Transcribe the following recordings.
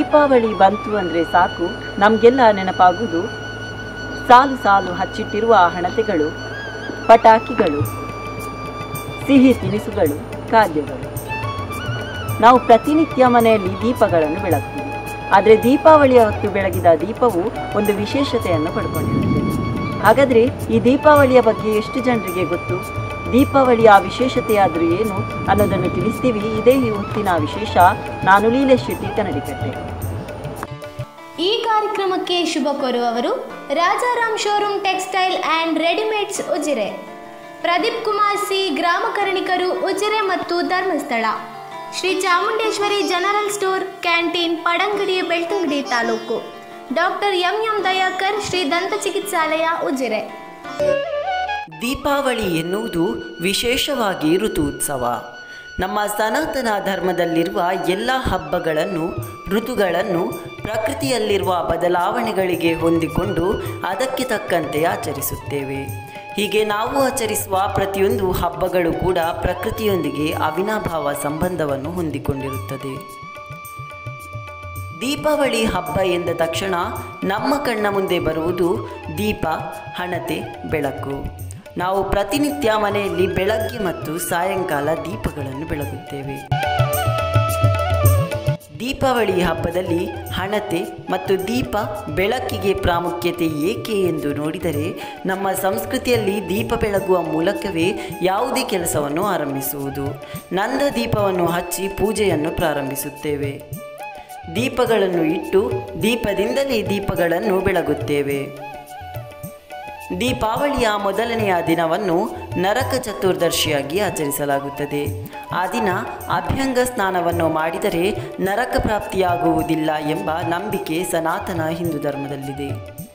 ದೀಪಾವಳಿ ಬಂತು ಅಂದರೆ ಸಾಕು ನಮಗೆಲ್ಲ ನೆನಪಾಗುವುದು ಸಾಲು ಸಾಲು ಹಚ್ಚಿಟ್ಟಿರುವ ಹಣತೆಗಳು ಪಟಾಕಿಗಳು ಸಿಹಿ ತಿನಿಸುಗಳು ಖಾದ್ಯಗಳು ನಾವು ಪ್ರತಿನಿತ್ಯ ಮನೆಯಲ್ಲಿ ದೀಪಗಳನ್ನು ಬೆಳಗ್ತೀವಿ ಆದರೆ ದೀಪಾವಳಿಯ ಹೊತ್ತು ಬೆಳಗಿದ ದೀಪವು ಒಂದು ವಿಶೇಷತೆಯನ್ನು ಪಡ್ಕೊಂಡಿರುತ್ತೆ ಹಾಗಾದರೆ ಈ ದೀಪಾವಳಿಯ ಬಗ್ಗೆ ಎಷ್ಟು ಜನರಿಗೆ ಗೊತ್ತು ದೀಪಾವಳಿಯ ವಿಶೇಷತೆಯಾದರೂ ಏನು ಅನ್ನೋದನ್ನು ತಿಳಿಸ್ತೀವಿ ಇದೇ ಈ ಹೊತ್ತಿನ ವಿಶೇಷ ನಾನು ಲೀಲೇಶ್ ಶೆಟ್ಟಿ ಕನ್ನಡಿಕಟ್ಟೆ ಈ ಕಾರ್ಯಕ್ರಮಕ್ಕೆ ಶುಭ ಕೋರುವವರು Rajaram showroom textile and readymades Ujire Pradeep Kumar C ಗ್ರಾಮ ಕರ್ಣಿಕರು ಉಜಿರೆ ಮತ್ತು Dharmasthala Shri Chamundeshwari general store canteen Padangadi Belthangady taluk doctor M M Dayakar Shri ದಂತ ಚಿಕಿತ್ಸಾಲಯ ಉಜಿರೆ ದೀಪಾವಳಿ ಎನ್ನುವುದು ವಿಶೇಷವಾಗಿ ಋತು ಉತ್ಸವ ನಮ್ಮ ಸನಾತನ ಧರ್ಮದಲ್ಲಿರುವ ಎಲ್ಲ ಹಬ್ಬಗಳನ್ನು ಋತುಗಳನ್ನು ಪ್ರಕೃತಿಯಲ್ಲಿರುವ ಬದಲಾವಣೆಗಳಿಗೆ ಹೊಂದಿಕೊಂಡು ಅದಕ್ಕೆ ತಕ್ಕಂತೆ ಆಚರಿಸುತ್ತೇವೆ ಹೀಗೆ ನಾವು ಆಚರಿಸುವ ಪ್ರತಿಯೊಂದು ಹಬ್ಬಗಳು ಕೂಡ ಪ್ರಕೃತಿಯೊಂದಿಗೆ ಅವಿನಾಭಾವ ಸಂಬಂಧವನ್ನು ಹೊಂದಿಕೊಂಡಿರುತ್ತದೆ ದೀಪಾವಳಿ ಹಬ್ಬ ಎಂದ ತಕ್ಷಣ ನಮ್ಮ ಕಣ್ಣ ಮುಂದೆ ಬರುವುದು ದೀಪ ಹಣತೆ ಬೆಳಕು ನಾವು ಪ್ರತಿನಿತ್ಯ ಮನೆಯಲ್ಲಿ ಬೆಳಗ್ಗೆ ಮತ್ತು ಸಾಯಂಕಾಲ ದೀಪಗಳನ್ನು ಬೆಳಗುತ್ತೇವೆ ದೀಪಾವಳಿ ಹಬ್ಬದಲ್ಲಿ ಹಣತೆ ಮತ್ತು ದೀಪ ಬೆಳಕಿಗೆ ಪ್ರಾಮುಖ್ಯತೆ ಏಕೆ ಎಂದು ನೋಡಿದರೆ ನಮ್ಮ ಸಂಸ್ಕೃತಿಯಲ್ಲಿ ದೀಪ ಬೆಳಗುವ ಮೂಲಕವೇ ಯಾವುದೇ ಕೆಲಸವನ್ನು ಆರಂಭಿಸುವುದು ನಂದ ದೀಪವನ್ನು ಹಚ್ಚಿ ಪೂಜೆಯನ್ನು ಪ್ರಾರಂಭಿಸುತ್ತೇವೆ ದೀಪಗಳನ್ನು ಇಟ್ಟು ದೀಪದಿಂದಲೇ ದೀಪಗಳನ್ನು ಬೆಳಗುತ್ತೇವೆ ದೀಪಾವಳಿಯ ಮೊದಲನೆಯ ದಿನವನ್ನು ನರಕ ಚತುರ್ದಶಿಯಾಗಿ ಆಚರಿಸಲಾಗುತ್ತದೆ ಆ ದಿನ ಅಭ್ಯಂಗ ಸ್ನಾನವನ್ನು ಮಾಡಿದರೆ ನರಕ ಪ್ರಾಪ್ತಿಯಾಗುವುದಿಲ್ಲ ಎಂಬ ನಂಬಿಕೆ ಸನಾತನ ಹಿಂದೂ ಧರ್ಮದಲ್ಲಿದೆ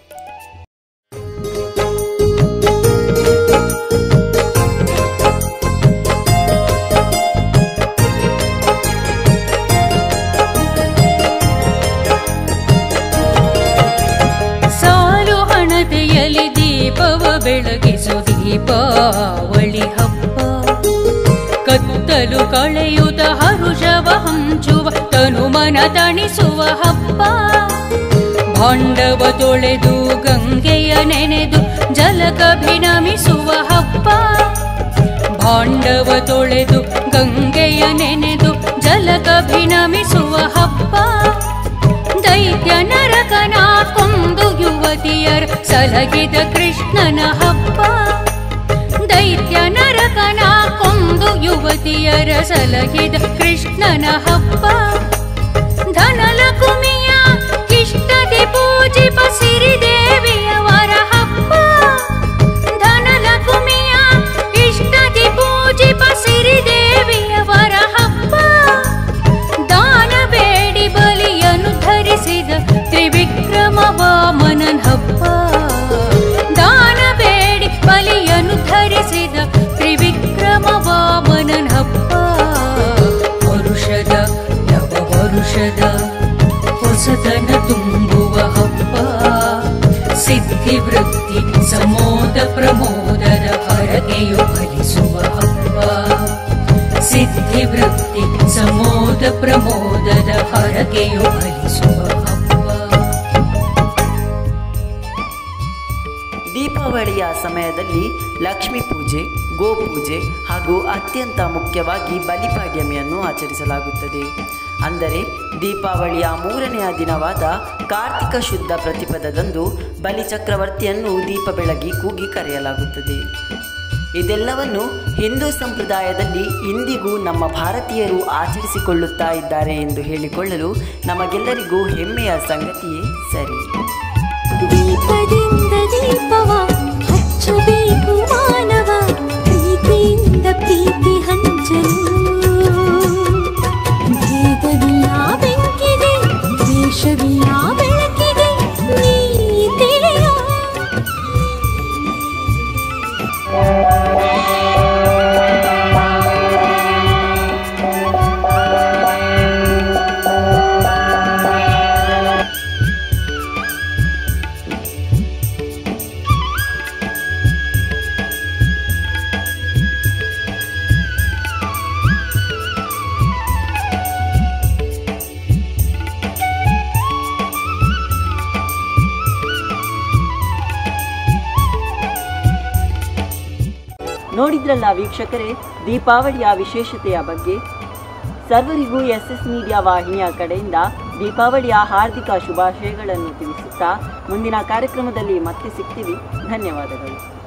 ಸಾಲು ಹಣತೆಯಲ್ಲಿ ದೀಪವ ಬೆಳಗಿಸು ದೀಪಾವಳಿ ಹಬ್ಬ ಕತ್ತಲು ಕಳೆಯುತ್ತ ಹರುಷವ ಹಂಚುವ ತನುಮನ ತಣಿಸುವ ಹಬ್ಬ ಭಾಂಡವ ತೊಳೆದು ಗಂಗೆಯ ನೆನೆದು ಜಲಕಭಿನಮಿಸುವ ಹಬ್ಬ ಭಾಂಡವ ತೊಳೆದು ಗಂಗೆಯ ನೆನೆದು ಜಲಕಭಿನಮಿಸುವ ಹಬ್ಬ ದೈತ್ಯ ನರಕನ ಕೊಂದು ಯುವತಿಯರ ಸಲಗಿದ ಕೃಷ್ಣನ ಹಬ್ಬ ದೈತ್ಯ ನರಕನ ಕೊಂದು ಯುವತಿಯರ ಸಲಗಿದ ಕೃಷ್ಣನ ಹಬ್ಬ ಧನಲಕುಮಿಯ ಇಷ್ಟದಿ ಪೂಜಿಪ ಸಿರಿದೇವಿಯವರ ಹಬ್ಬ ಧನಲಕುಮಿಯ ಇಷ್ಟದಿ ಪೂಜಿಪ ಸಿರಿದೇವಿಯವರ ಹಬ್ಬ ದಾನ ಬೇಡಿ ಬಲಿಯನ್ನು ಧರಿಸಿದ ತ್ರಿವಿಕ್ರಮ ವಾಮನನ್ ಹಬ್ಬ ದಾನ ಬೇಡಿ ಬಲಿಯನ್ನು ಧರಿಸಿದ ತ್ರಿವಿಕ್ರಮ ವಾಮನನ್ ಹಬ್ಬ ವರುಷದ ನವ ವರುಷದ ಹೊಸತನ ತುಂಬುವ ಹಬ್ಬ ಸಿದ್ಧಿ ವೃತ್ತಿ ಸಮೋದ ಪ್ರಮೋದದ ಹರಗೆಯು ಫಲಿಸುವ ಹಬ್ಬ ಸಿದ್ಧಿ ವೃತ್ತಿ ಸಮೋದ ಪ್ರಮೋದದ ಹರಗೆಯು ಫಲಿಸುವ ಹಬ್ಬ ದೀಪಾವಳಿಯ ಸಮಯದಲ್ಲಿ ಲಕ್ಷ್ಮೀ ಪೂಜೆ ಗೋಪೂಜೆ ಹಾಗೂ ಅತ್ಯಂತ ಮುಖ್ಯವಾಗಿ ಬಲಿಪಾಡ್ಯಮಿಯನ್ನು ಆಚರಿಸಲಾಗುತ್ತದೆ ಅಂದರೆ ದೀಪಾವಳಿಯ ಮೂರನೆಯ ದಿನವಾದ ಕಾರ್ತಿಕ ಶುದ್ಧ ಪ್ರತಿಪದದಂದು ಬಲಿಚಕ್ರವರ್ತಿಯನ್ನು ದೀಪ ಬೆಳಗಿ ಕೂಗಿ ಕರೆಯಲಾಗುತ್ತದೆ ಇದೆಲ್ಲವನ್ನು ಹಿಂದೂ ಸಂಪ್ರದಾಯದಲ್ಲಿ ಇಂದಿಗೂ ನಮ್ಮ ಭಾರತೀಯರು ಆಚರಿಸಿಕೊಳ್ಳುತ್ತಾ ಇದ್ದಾರೆ ಎಂದು ಹೇಳಿಕೊಳ್ಳಲು ನಮಗೆಲ್ಲರಿಗೂ ಹೆಮ್ಮೆಯ ಸಂಗತಿಯೇ ಸರಿ ದೀಪದಿಂದ ದೀಪವ ಹಚ್ಚಬೇಕು ಮಾನವ ಪ್ರೀತಿಯಿಂದ ಪ್ರೀತಿ ಹಂಚಲು ಭೇದವಿಲ್ಲ ಬೆಂಕಿಗೆ ದ್ವೇಷವಿಲ್ಲ ಬೆಳಕಿಗೆ ನೀ ತಿಳಿಯ ನೋಡಿದ್ರಲ್ಲ ವೀಕ್ಷಕರೇ ದೀಪಾವಳಿಯ ವಿಶೇಷತೆಯ ಬಗ್ಗೆ ಸರ್ವರಿಗೂ ಎಸ್ ಎಸ್ ಮೀಡಿಯಾ ವಾಹಿನಿಯ ಕಡೆಯಿಂದ ದೀಪಾವಳಿಯ ಹಾರ್ದಿಕ ಶುಭಾಶಯಗಳನ್ನು ತಿಳಿಸುತ್ತಾ ಮುಂದಿನ ಕಾರ್ಯಕ್ರಮದಲ್ಲಿ ಮತ್ತೆ ಸಿಗ್ತೀವಿ ಧನ್ಯವಾದಗಳು